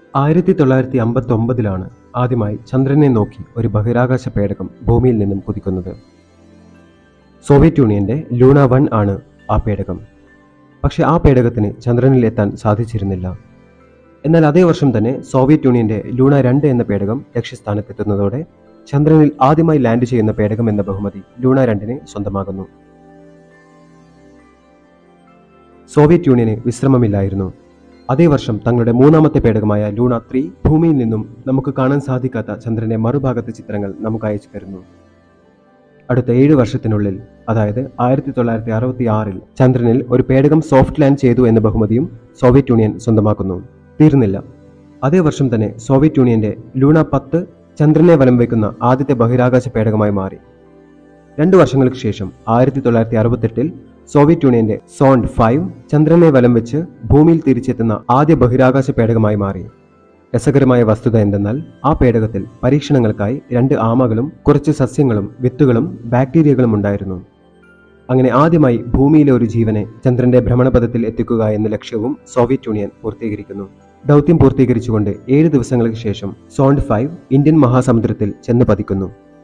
ആയിരത്തി തൊള്ളായിരത്തി അമ്പത്തി ഒമ്പതിലാണ് ആദ്യമായി ചന്ദ്രനെ നോക്കി ഒരു ബഹിരാകാശ പേടകം ഭൂമിയിൽ നിന്നും കുതിക്കുന്നത് സോവിയറ്റ് യൂണിയന്റെ ലൂണ വൺ ആണ് ആ പേടകം പക്ഷെ ആ പേടകത്തിന് ചന്ദ്രനിൽ എത്താൻ സാധിച്ചിരുന്നില്ല എന്നാൽ അതേ വർഷം തന്നെ സോവിയറ്റ് യൂണിയന്റെ ലൂണ രണ്ട് എന്ന പേടകം ലക്ഷ്യസ്ഥാനത്തെത്തുന്നതോടെ ചന്ദ്രനിൽ ആദ്യമായി ലാൻഡ് ചെയ്യുന്ന പേടകം എന്ന ബഹുമതി ലൂണ രണ്ടിന് സ്വന്തമാകുന്നു സോവിയറ്റ് യൂണിയന് വിശ്രമമില്ലായിരുന്നു അതേ വർഷം തങ്ങളുടെ മൂന്നാമത്തെ പേടകമായ ലൂണ ത്രീ ഭൂമിയിൽ നിന്നും നമുക്ക് കാണാൻ സാധിക്കാത്ത ചന്ദ്രന്റെ മറുഭാഗത്തെ ചിത്രങ്ങൾ നമുക്ക് അയച്ചു തരുന്നു അടുത്ത ഏഴ് വർഷത്തിനുള്ളിൽ അതായത് ആയിരത്തി തൊള്ളായിരത്തി അറുപത്തി ആറിൽ ചന്ദ്രനിൽ ഒരു പേടകം സോഫ്റ്റ് ലാൻഡ് ചെയ്തു എന്ന ബഹുമതിയും സോവിയറ്റ് യൂണിയൻ സ്വന്തമാക്കുന്നു തീർന്നില്ല അതേ വർഷം തന്നെ സോവിയറ്റ് യൂണിയന്റെ ലൂണ പത്ത് ചന്ദ്രനെ വലം വയ്ക്കുന്ന ആദ്യത്തെ ബഹിരാകാശ പേടകമായി മാറി രണ്ടു വർഷങ്ങൾക്ക് ശേഷം ആയിരത്തി തൊള്ളായിരത്തി അറുപത്തെട്ടിൽ സോവിയറ്റ് യൂണിയന്റെ സോണ്ട് ഫൈവ് ചന്ദ്രനെ വലം വെച്ച് ഭൂമിയിൽ തിരിച്ചെത്തുന്ന ആദ്യ ബഹിരാകാശ പേടകമായി മാറി രസകരമായ വസ്തുത എന്തെന്നാൽ ആ പേടകത്തിൽ പരീക്ഷണങ്ങൾക്കായി രണ്ട് ആമകളും കുറച്ച് സസ്യങ്ങളും വിത്തുകളും ബാക്ടീരിയകളും ഉണ്ടായിരുന്നു അങ്ങനെ ആദ്യമായി ഭൂമിയിലെ ഒരു ജീവനെ ചന്ദ്രന്റെ ഭ്രമണപഥത്തിൽ എത്തിക്കുക എന്ന ലക്ഷ്യവും സോവിയറ്റ് യൂണിയൻ പൂർത്തീകരിക്കുന്നു ദൗത്യം പൂർത്തീകരിച്ചുകൊണ്ട് ഏഴ് ദിവസങ്ങൾക്ക് ശേഷം സോണ്ട് ഫൈവ് ഇന്ത്യൻ മഹാസമുദ്രത്തിൽ ചെന്ന് പതിക്കുന്നു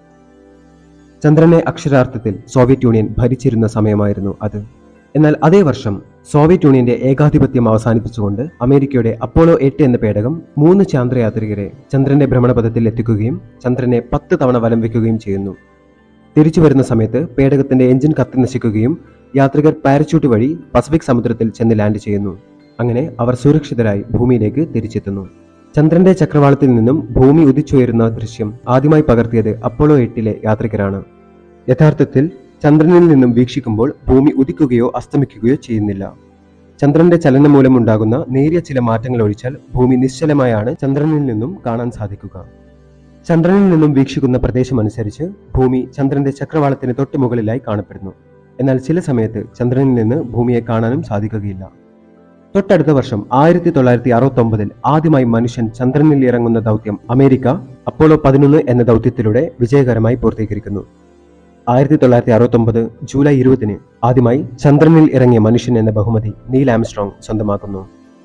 ചന്ദ്രനെ അക്ഷരാർത്ഥത്തിൽ സോവിയറ്റ് യൂണിയൻ ഭരിച്ചിരുന്ന സമയമായിരുന്നു അത് എന്നാൽ അതേ വർഷം സോവിയറ്റ് യൂണിയന്റെ ഏകാധിപത്യം അവസാനിപ്പിച്ചുകൊണ്ട് അമേരിക്കയുടെ അപ്പോളോ എട്ട് എന്ന പേടകം മൂന്ന് ചാന്ദ്രയാത്രികരെ ചന്ദ്രന്റെ ഭ്രമണപഥത്തിൽ എത്തിക്കുകയും ചന്ദ്രനെ പത്ത് തവണ വലം വയ്ക്കുകയും ചെയ്യുന്നു തിരിച്ചു വരുന്ന സമയത്ത് പേടകത്തിന്റെ എഞ്ചിൻ കത്തി നശിക്കുകയും യാത്രികർ പാരച്യൂട്ട് വഴി പസഫിക് സമുദ്രത്തിൽ ചെന്ന് ലാൻഡ് ചെയ്യുന്നു അങ്ങനെ അവർ സുരക്ഷിതരായി ഭൂമിയിലേക്ക് തിരിച്ചെത്തുന്നു ചന്ദ്രന്റെ ചക്രവാളത്തിൽ നിന്നും ഭൂമി ഉദിച്ചുയരുന്ന ദൃശ്യം ആദ്യമായി പകർത്തിയത് അപ്പോളോ എട്ടിലെ യാത്രികരാണ് യഥാർത്ഥത്തിൽ ചന്ദ്രനിൽ നിന്നും വീക്ഷിക്കുമ്പോൾ ഭൂമി ഉദിക്കുകയോ അസ്തമിക്കുകയോ ചെയ്യുന്നില്ല ചന്ദ്രന്റെ ചലനം മൂലമുണ്ടാകുന്ന നേരിയ ചില മാറ്റങ്ങൾ ഒഴിച്ചാൽ ഭൂമി നിശ്ചലമായാണ് ചന്ദ്രനിൽ നിന്നും കാണാൻ സാധിക്കുക ചന്ദ്രനിൽ നിന്നും വീക്ഷിക്കുന്ന പ്രദേശമനുസരിച്ച് ഭൂമി ചന്ദ്രന്റെ ചക്രവാളത്തിന് തൊട്ട് മുകളിലായി കാണപ്പെടുന്നു എന്നാൽ ചില സമയത്ത് ചന്ദ്രനിൽ നിന്ന് ഭൂമിയെ കാണാനും സാധിക്കുകയില്ല തൊട്ടടുത്ത വർഷം ആയിരത്തി തൊള്ളായിരത്തി അറുപത്തി ഒമ്പതിൽ ആദ്യമായി മനുഷ്യൻ ചന്ദ്രനിൽ ഇറങ്ങുന്ന ദൗത്യം അമേരിക്ക അപ്പോളോ പതിനൊന്ന് എന്ന ദൗത്യത്തിലൂടെ വിജയകരമായി പൂർത്തീകരിക്കുന്നു ആയിരത്തി തൊള്ളായിരത്തി അറുപത്തി ഒമ്പത് ജൂലൈ ഇരുപതിന് ആദ്യമായി ചന്ദ്രനിൽ ഇറങ്ങിയ മനുഷ്യൻ എന്ന ബഹുമതി നീൽ ആംസ്ട്രോങ് സ്വന്തമാക്കുന്നു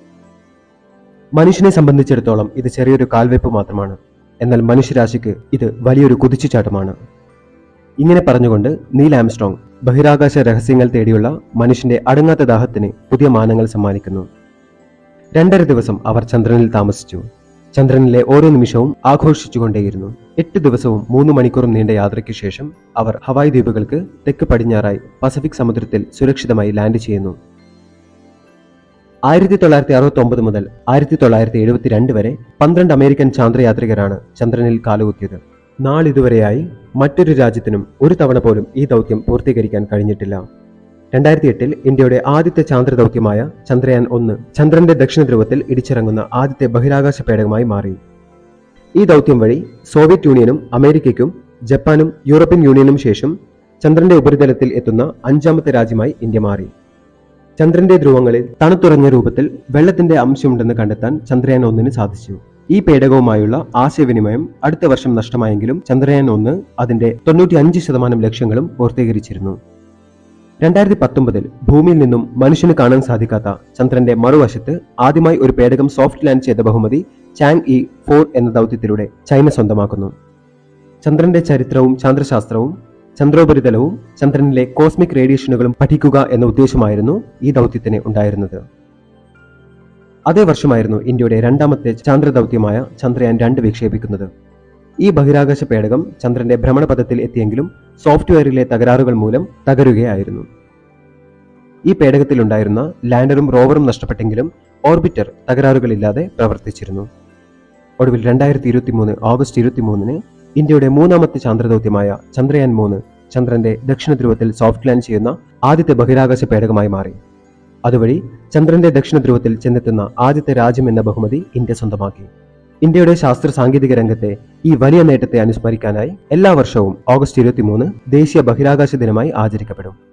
മനുഷ്യനെ സംബന്ധിച്ചിടത്തോളം ഇത് ചെറിയൊരു കാൽവെപ്പ് മാത്രമാണ് എന്നാൽ മനുഷ്യരാശിക്ക് ഇത് വലിയൊരു കുതിച്ചുചാട്ടമാണ് ഇങ്ങനെ പറഞ്ഞുകൊണ്ട് നീൽ ആംസ്ട്രോങ് ബഹിരാകാശ രഹസ്യങ്ങൾ തേടിയുള്ള മനുഷ്യന്റെ അടങ്ങാത്ത ദാഹത്തിന് പുതിയ മാനങ്ങൾ സമ്മാനിക്കുന്നു രണ്ടര ദിവസം അവർ ചന്ദ്രനിൽ താമസിച്ചു ചന്ദ്രനിലെ ഓരോ നിമിഷവും ആഘോഷിച്ചുകൊണ്ടേയിരുന്നു എട്ട് ദിവസവും മൂന്ന് മണിക്കൂറും നീണ്ട യാത്രയ്ക്ക് ശേഷം അവർ ഹവായ് ദ്വീപുകൾക്ക് തെക്ക് പടിഞ്ഞാറായി പസഫിക് സമുദ്രത്തിൽ സുരക്ഷിതമായി ലാൻഡ് ചെയ്യുന്നു ആയിരത്തി തൊള്ളായിരത്തി അറുപത്തി ഒമ്പത് മുതൽ ആയിരത്തി തൊള്ളായിരത്തി എഴുപത്തിരണ്ട് വരെ പന്ത്രണ്ട് അമേരിക്കൻ ചാന്ദ്രയാത്രികരാണ് ചന്ദ്രനിൽ കാലുകുത്തിയത് നാളിതുവരെയായി മറ്റൊരു രാജ്യത്തിനും ഒരു തവണ പോലും ഈ ദൗത്യം പൂർത്തീകരിക്കാൻ കഴിഞ്ഞിട്ടില്ല രണ്ടായിരത്തി എട്ടിൽ ഇന്ത്യയുടെ ആദ്യത്തെ ചാന്ദ്ര ദൗത്യമായ ചന്ദ്രയാൻ ഒന്ന് ചന്ദ്രന്റെ ദക്ഷിണ ധ്രുവത്തിൽ ഇടിച്ചിറങ്ങുന്ന ആദ്യത്തെ ബഹിരാകാശ പേടകമായി മാറി ഈ ദൗത്യം വഴി സോവിയറ്റ് യൂണിയനും അമേരിക്കയ്ക്കും ജപ്പാനും യൂറോപ്യൻ യൂണിയനും ശേഷം ചന്ദ്രന്റെ ഉപരിതലത്തിൽ എത്തുന്ന അഞ്ചാമത്തെ രാജ്യമായി ഇന്ത്യ മാറി ചന്ദ്രന്റെ ധ്രുവങ്ങളിൽ തണുത്തുറഞ്ഞ രൂപത്തിൽ വെള്ളത്തിന്റെ അംശമുണ്ടെന്ന് കണ്ടെത്താൻ ചന്ദ്രയാൻ ഒന്നിന് സാധിച്ചു ഈ പേടകവുമായുള്ള ആശയവിനിമയം അടുത്ത വർഷം നഷ്ടമായെങ്കിലും ചന്ദ്രയാൻ ഒന്ന് അതിന്റെ തൊണ്ണൂറ്റി അഞ്ച് ശതമാനം ലക്ഷ്യങ്ങളും പൂർത്തീകരിച്ചിരുന്നു രണ്ടായിരത്തി പത്തൊമ്പതിൽ ഭൂമിയിൽ നിന്നും മനുഷ്യന് കാണാൻ സാധിക്കാത്ത ചന്ദ്രന്റെ മറുവശത്ത് ആദ്യമായി ഒരു പേടകം സോഫ്റ്റ് ലാൻഡ് ചെയ്ത ബഹുമതി ചാങ് ഇ ഫോർ എന്ന ദൗത്യത്തിലൂടെ ചൈന സ്വന്തമാക്കുന്നു ചന്ദ്രന്റെ ചരിത്രവും ചാന്ദ്രശാസ്ത്രവും ചന്ദ്രോപരിതലവും ചന്ദ്രനിലെ കോസ്മിക് റേഡിയേഷനുകളും പഠിക്കുക എന്ന ഉദ്ദേശമായിരുന്നു ഈ ദൗത്യത്തിന് ഉണ്ടായിരുന്നത് അതേ വർഷമായിരുന്നു ഇന്ത്യയുടെ രണ്ടാമത്തെ ചാന്ദ്ര ദൗത്യമായ ചന്ദ്രയാൻ രണ്ട് വിക്ഷേപിക്കുന്നത് ഈ ബഹിരാകാശ പേടകം ചന്ദ്രന്റെ ഭ്രമണപഥത്തിൽ എത്തിയെങ്കിലും സോഫ്റ്റ്വെയറിലെ തകരാറുകൾ മൂലം തകരുകയായിരുന്നു ഈ പേടകത്തിലുണ്ടായിരുന്ന ലാൻഡറും റോവറും നഷ്ടപ്പെട്ടെങ്കിലും ഓർബിറ്റർ തകരാറുകളില്ലാതെ പ്രവർത്തിച്ചിരുന്നു ഒടുവിൽ രണ്ടായിരത്തി ഇരുപത്തി മൂന്ന് ഓഗസ്റ്റ് ഇരുപത്തിമൂന്നിന് ഇന്ത്യയുടെ മൂന്നാമത്തെ ചാന്ദ്രദൗത്യമായ ചന്ദ്രയാൻ മൂന്ന് ചന്ദ്രന്റെ ദക്ഷിണ ധ്രുവത്തിൽ സോഫ്റ്റ് ലാൻഡ് ചെയ്യുന്ന ആദ്യത്തെ ബഹിരാകാശ പേടകമായി മാറി അതുവഴി ചന്ദ്രന്റെ ദക്ഷിണ ധ്രുവത്തിൽ ചെന്നെത്തുന്ന ആദ്യത്തെ രാജ്യം എന്ന ബഹുമതി ഇന്ത്യ സ്വന്തമാക്കി ഇന്ത്യയുടെ ശാസ്ത്ര സാങ്കേതിക രംഗത്തെ ഈ വലിയ നേട്ടത്തെ അനുസ്മരിക്കാനായി എല്ലാ വർഷവും ഓഗസ്റ്റ് ഇരുപത്തിമൂന്ന് ദേശീയ ബഹിരാകാശ ദിനമായി ആചരിക്കപ്പെടും